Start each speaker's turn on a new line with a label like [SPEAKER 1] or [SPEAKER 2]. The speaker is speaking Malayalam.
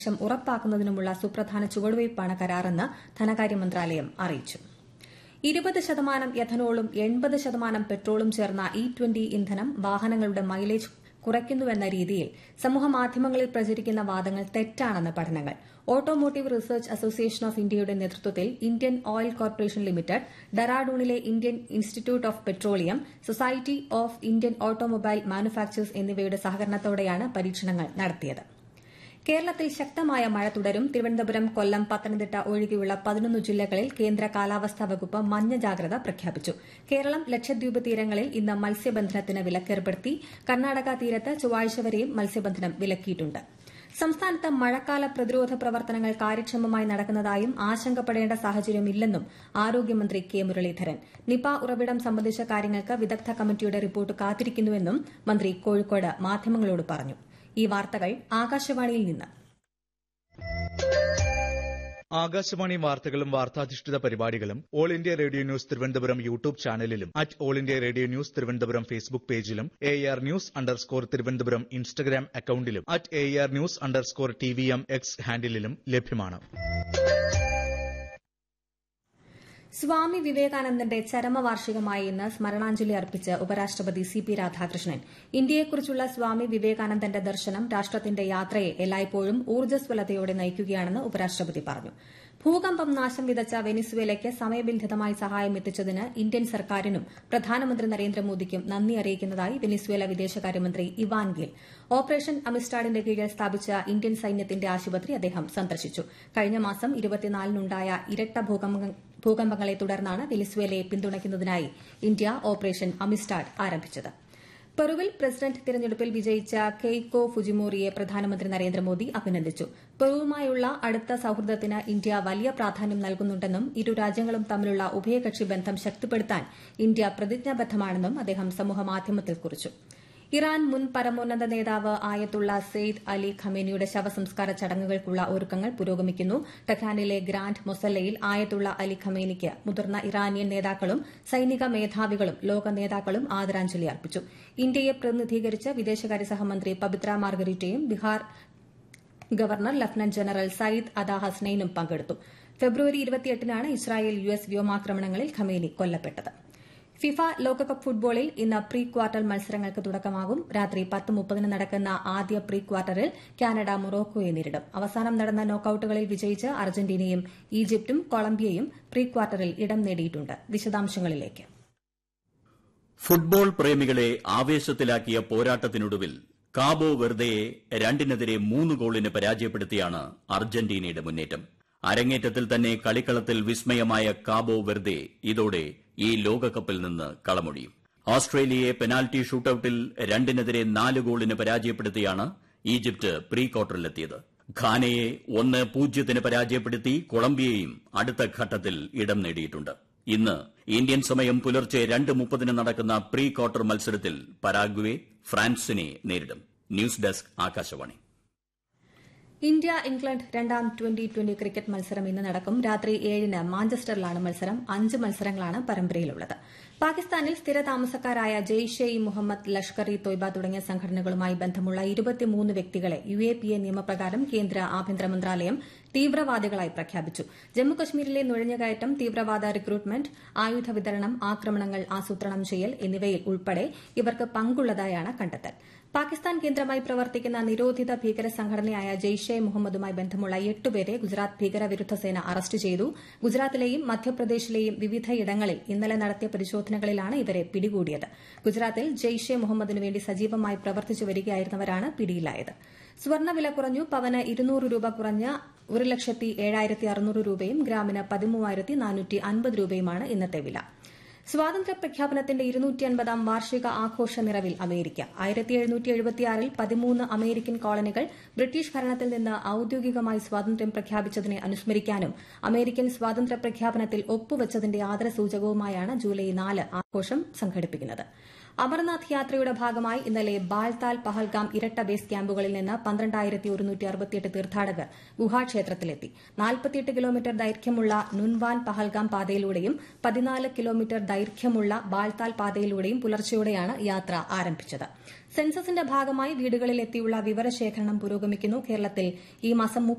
[SPEAKER 1] ം ഉറപ്പാക്കുന്നതിനുമുള്ള സുപ്രധാന ചുവടുവയ്പ്പാണ് കരാറെന്ന് ധനകാര്യ മന്ത്രാലയം അറിയിച്ചു ഇരുപത് ശതമാനം എഥനോളും എൺപത് ശതമാനം പെട്രോളും ചേർന്ന ഇ ട്വന്റി ഇന്ധനം വാഹനങ്ങളുടെ മൈലേജ് കുറയ്ക്കുന്നുവെന്ന രീതിയിൽ സമൂഹമാധ്യമങ്ങളിൽ പ്രചരിക്കുന്ന വാദങ്ങൾ തെറ്റാണെന്ന് പഠനങ്ങൾ ഓട്ടോമോട്ടീവ് റിസർച്ച് അസോസിയേഷൻ ഓഫ് ഇന്ത്യയുടെ നേതൃത്വത്തിൽ ഇന്ത്യൻ ഓയിൽ കോർപ്പറേഷൻ ലിമിറ്റഡ് ഡെറാഡൂണിലെ Indian institute of petroleum society of Indian automobile manufacturers എന്നിവയുടെ സഹകരണത്തോടെയാണ് പരീക്ഷണങ്ങൾ നടത്തിയത് കേരളത്തിൽ ശക്തമായ മഴ തുടരും തിരുവനന്തപുരം കൊല്ലം പത്തനംതിട്ട ഒഴികെയുള്ള പതിനൊന്ന് ജില്ലകളിൽ കേന്ദ്ര കാലാവസ്ഥാ വകുപ്പ് മഞ്ഞ ജാഗ്രത പ്രഖ്യാപിച്ചു കേരളം ലക്ഷദ്വീപ് തീരങ്ങളിൽ ഇന്ന് മത്സ്യബന്ധനത്തിന് വിലക്കേർപ്പെടുത്തി കർണാടക തീരത്ത് ചൊവ്വാഴ്ച വരെയും മത്സ്യബന്ധനം വിലക്കിയിട്ടുണ്ട് സംസ്ഥാനത്ത് മഴക്കാല പ്രതിരോധ പ്രവർത്തനങ്ങൾ കാര്യക്ഷമമായി നടക്കുന്നതായും ആശങ്കപ്പെടേണ്ട സാഹചര്യമില്ലെന്നും ആരോഗ്യമന്ത്രി കെ മുരളീധരൻ നിപ ഉറവിടം സംബന്ധിച്ച കാര്യങ്ങൾക്ക് വിദഗ്ധ കമ്മിറ്റിയുടെ റിപ്പോർട്ട് കാത്തിരിക്കുന്നുവെന്നും മന്ത്രി കോഴിക്കോട് മാധ്യമങ്ങളോട് പറഞ്ഞു ഈ വാർത്തകൾ ആകാശവാണിയിൽ നിന്ന്
[SPEAKER 2] ആകാശവാണി വാർത്തകളും വാർത്താധിഷ്ഠിത പരിപാടികളും all India radio news Thiruvananthapuram YouTube ചാനലിലും at all India radio news Thiruvananthapuram Facebook പേജിലും A R news underscore Thiruvananthapuram Instagram അക്കൌണ്ടിലും at A R news underscore T V M X ഹാൻഡിലും ലഭ്യമാണ്
[SPEAKER 1] സ്വാമി വിവേകാനന്ദന്റെ ചരമവാർഷികമായ ഇന്ന് സ്മരണാഞ്ജലി അർപ്പിച്ച് ഉപരാഷ്ട്രപതി സി പി രാധാകൃഷ്ണൻ ഇന്ത്യയെക്കുറിച്ചുള്ള സ്വാമി വിവേകാനന്ദന്റെ ദർശനം രാഷ്ട്രത്തിന്റെ യാത്രയെ എല്ലായ്പ്പോഴും ഊർജ്ജസ്വലതയോടെ നയിക്കുകയാണെന്ന് ഉപരാഷ്ട്രപതി പറഞ്ഞു ഭൂകമ്പം നാശം വിതച്ച വെനിസ്വേലയ്ക്ക് സമയബന്ധിതമായി സഹായം എത്തിച്ചതിന് ഇന്ത്യൻ സർക്കാരിനും പ്രധാനമന്ത്രി നരേന്ദ്രമോദിക്കും നന്ദി അറിയിക്കുന്നതായി വെനിസ്വേല വിദേശകാര്യമന്ത്രി ഇവാൻ ഗിൽ ഓപ്പറേഷൻ അമിസ്റ്റാഡിന്റെ കീഴിൽ സ്ഥാപിച്ച ഇന്ത്യൻ സൈന്യത്തിന്റെ ആശുപത്രി അദ്ദേഹം സന്ദർശിച്ചു കഴിഞ്ഞ മാസം ഇരുപത്തിനാലിനുണ്ടായ ഇരട്ട ഭൂകമ്പങ്ങളെ തുടർന്നാണ് വെനിസ്വേലയെ പിന്തുണയ്ക്കുന്നതിനായി ഇന്ത്യ ഓപ്പറേഷൻ അമിസ്റ്റാഡ് ആരംഭിച്ചത് പെറുവിൽ പ്രസിഡന്റ് തിരഞ്ഞെടുപ്പിൽ വിജയിച്ച കെയ്കോ ഫുജിമോറിയെ പ്രധാനമന്ത്രി നരേന്ദ്രമോദി അഭിനന്ദിച്ചു പെറുവുമായുള്ള അടുത്ത സൌഹൃദത്തിന് ഇന്ത്യ വലിയ പ്രാധാന്യം നൽകുന്നുണ്ടെന്നും ഇരു രാജ്യങ്ങളും തമ്മിലുള്ള ഉഭയകക്ഷി ബന്ധം ശക്തിപ്പെടുത്താൻ ഇന്ത്യ പ്രതിജ്ഞാബദ്ധമാണെന്നും അദ്ദേഹം സമൂഹമാധ്യമത്തിൽ കുറിച്ചു ഇറാൻ മുൻ പരമോന്നത നേതാവ് ആയത്തുള്ള സെയ്ദ് അലി ഖമേനിയുടെ ശവസംസ്കാര ചടങ്ങുകൾക്കുള്ള ഒരുക്കങ്ങൾ പുരോഗമിക്കുന്നു ടെഹ്റാനിലെ ഗ്രാൻഡ് മൊസല്ലയിൽ ആയത്തുള്ള അലി ഖമേനിക്ക് മുതിർന്ന ഇറാനിയൻ നേതാക്കളും സൈനിക മേധാവികളും ലോക നേതാക്കളും ആദരാഞ്ജലി അർപ്പിച്ചു ഇന്ത്യയെ പ്രതിനിധീകരിച്ച് വിദേശകാര്യ സഹമന്ത്രി പബിത്ര മാർഗരിറ്റയും Bihar governor lieutenant general Syed Ata ഹസ്നൈനും പങ്കെടുത്തു ഫെബ്രുവരി ഇരുപത്തിയെട്ടിനാണ് ഇസ്രായേൽ യു എസ് വ്യോമാക്രമണങ്ങളിൽ ഖമേനി കൊല്ലപ്പെട്ടത് ഫിഫ ലോകകപ്പ് ഫുട്ബോളിൽ ഇന്ന് പ്രീ ക്വാർട്ടർ മത്സരങ്ങൾക്ക് തുടക്കമാകും രാത്രി പത്ത് മുപ്പതിന് നടക്കുന്ന ആദ്യ പ്രീ ക്വാർട്ടറിൽ കാനഡ മൊറോക്കോയെ നേരിടും അവസാനം നടന്ന നോക്കൌട്ടുകളിൽ വിജയിച്ച് അർജന്റീനയും ഈജിപ്തും കൊളംബിയയും പ്രീ ക്വാർട്ടറിൽ ഇടം നേടിയിട്ടുണ്ട് വിശദാംശങ്ങളിലേക്ക്
[SPEAKER 3] ഫുട്ബോൾ പ്രേമികളെ ആവേശത്തിലാക്കിയ പോരാട്ടത്തിനൊടുവിൽ കാബോ വെർദയെ രണ്ടിനെതിരെ മൂന്ന് ഗോളിന് പരാജയപ്പെടുത്തിയാണ് അർജന്റീനയുടെ മുന്നേറ്റം അരങ്ങേറ്റത്തിൽ തന്നെ കളിക്കളത്തിൽ വിസ്മയമായ കാബോ വെർദെ ഇതോടെ ഈ ലോകകപ്പിൽ നിന്ന് കളമൊഴിയും ഓസ്ട്രേലിയയെ പെനാൽറ്റി ഷൂട്ടൌട്ടിൽ രണ്ടിനെതിരെ നാല് ഗോളിന് പരാജയപ്പെടുത്തിയാണ് ഈജിപ്ത് പ്രീ ക്വാർട്ടറിലെത്തിയത് ഘാനയെ ഒന്ന് പൂജ്യത്തിന് പരാജയപ്പെടുത്തി കൊളംബിയയും അടുത്ത ഘട്ടത്തിൽ ഇടം നേടിയിട്ടുണ്ട് ഇന്ന് ഇന്ത്യൻ സമയം പുലർച്ചെ രണ്ട് മുപ്പതിന് നടക്കുന്ന പ്രീ ക്വാർട്ടർ മത്സരത്തിൽ പരാഗ്വെ ഫ്രാൻസിനെ നേരിടും news desk Akashvani
[SPEAKER 1] India England രണ്ടാം ട്വന്റി ട്വന്റി ക്രിക്കറ്റ് മത്സരം ഇന്ന് നടക്കും രാത്രി ഏഴിന് മാഞ്ചസ്റ്ററിലാണ് മത്സരം അഞ്ച് മത്സരങ്ങളാണ് പരമ്പരയിലുള്ളത് പാകിസ്ഥാനിൽ സ്ഥിര താമസക്കാരായ ജെയ്ഷെ ഇ മുഹമ്മദ് ലഷ്കർ ഇ തൊയ്ബ തുടങ്ങിയ സംഘടനകളുമായി ബന്ധമുള്ള ഇരുപത്തിമൂന്ന് വ്യക്തികളെ യു എ പി എ നിയമപ്രകാരം കേന്ദ്ര ആഭ്യന്തര മന്ത്രാലയം തീവ്രവാദികളായി പ്രഖ്യാപിച്ചു ജമ്മുകശ്മീരിലെ നുഴഞ്ഞുകയറ്റം തീവ്രവാദ റിക്രൂട്ട്മെന്റ് ആയുധ വിതരണം ആക്രമണങ്ങൾ ആസൂത്രണം ചെയ്യൽ എന്നിവയിൽ ഉൾപ്പെടെ ഇവർക്ക് പങ്കുള്ളതായാണ് കണ്ടെത്തൽ പാകിസ്ഥാൻ കേന്ദ്രമായി പ്രവർത്തിക്കുന്ന നിരോധിത ഭീകര സംഘടനയായ ജെയ്ഷെ മുഹമ്മദുമായി ബന്ധമുള്ള എട്ടുപേരെ ഗുജറാത്ത് ഭീകരവിരുദ്ധ സേന അറസ്റ്റ് ചെയ്തു ഗുജറാത്തിലെയും മധ്യപ്രദേശിലെയും വിവിധയിടങ്ങളിൽ ഇന്നലെ നടത്തിയ പരിശോധനകളിലാണ് ഇവരെ പിടികൂടിയത് ഗുജറാത്തിൽ ജെയ്ഷെ മുഹമ്മദിനു വേണ്ടി സജീവമായി പ്രവർത്തിച്ചു വരികയായിരുന്നവരാണ് പിടിയിലായത് സ്വർണ്ണവില കുറഞ്ഞു പവന് ഇരുന്നൂറ് രൂപ കുറഞ്ഞ ഒരു ലക്ഷത്തി ഏഴായിരത്തി അറുന്നൂറ് രൂപയും ഗ്രാമിന് പതിമൂവായിരത്തി നാനൂറ്റി അൻപത് രൂപയുമാണ് ഇന്നത്തെ വില സ്വാതന്ത്ര്യ പ്രഖ്യാപനത്തിന്റെ ഇരുന്നൂറ്റി അൻപതാം വാർഷിക ആഘോഷ നിറവിൽ അമേരിക്ക ആയിരത്തി എഴുന്നൂറ്റി എഴുപത്തിയാറിൽ പതിമൂന്ന് അമേരിക്കൻ കോളനികൾ ബ്രിട്ടീഷ് ഭരണത്തിൽ നിന്ന് ഔദ്യോഗികമായി സ്വാതന്ത്ര്യം പ്രഖ്യാപിച്ചതിനെ അനുസ്മരിക്കാനും അമേരിക്കൻ സ്വാതന്ത്ര്യ പ്രഖ്യാപനത്തിൽ ഒപ്പുവച്ചതിന്റെ ആദരസൂചകവുമായാണ് ജൂലൈ നാല് ആഘോഷം സംഘടിപ്പിക്കുന്നത് അമർനാഥ് യാത്രയുടെ ഭാഗമായി ഇന്നലെ ബാൽതാൽ പഹൽഗാം ഇരട്ട ബേസ് ക്യാമ്പുകളിൽ നിന്ന് പന്ത്രണ്ടായിരത്തി ഒരുന്നൂറ്റി അറുപത്തിയെട്ട് തീർത്ഥാടകർ ഗുഹാക്ഷേത്രത്തിലെത്തി നാൽപ്പത്തിയെട്ട് കിലോമീറ്റർ ദൈർഘ്യമുള്ള നുൻവാൻ പഹൽഗാം പാതയിലൂടെയും പതിനാല് കിലോമീറ്റർ ദൈർഘ്യമുള്ള ബാൽതാൽ പാതയിലൂടെയും പുലർച്ചെയോടെയാണ് യാത്ര ആരംഭിച്ചത് സെൻസസിന്റെ ഭാഗമായി വീടുകളിൽ എത്തിയുള്ള വിവരശേഖരണം പുരോഗമിക്കുന്നു കേരളത്തിൽ ഈ മാസം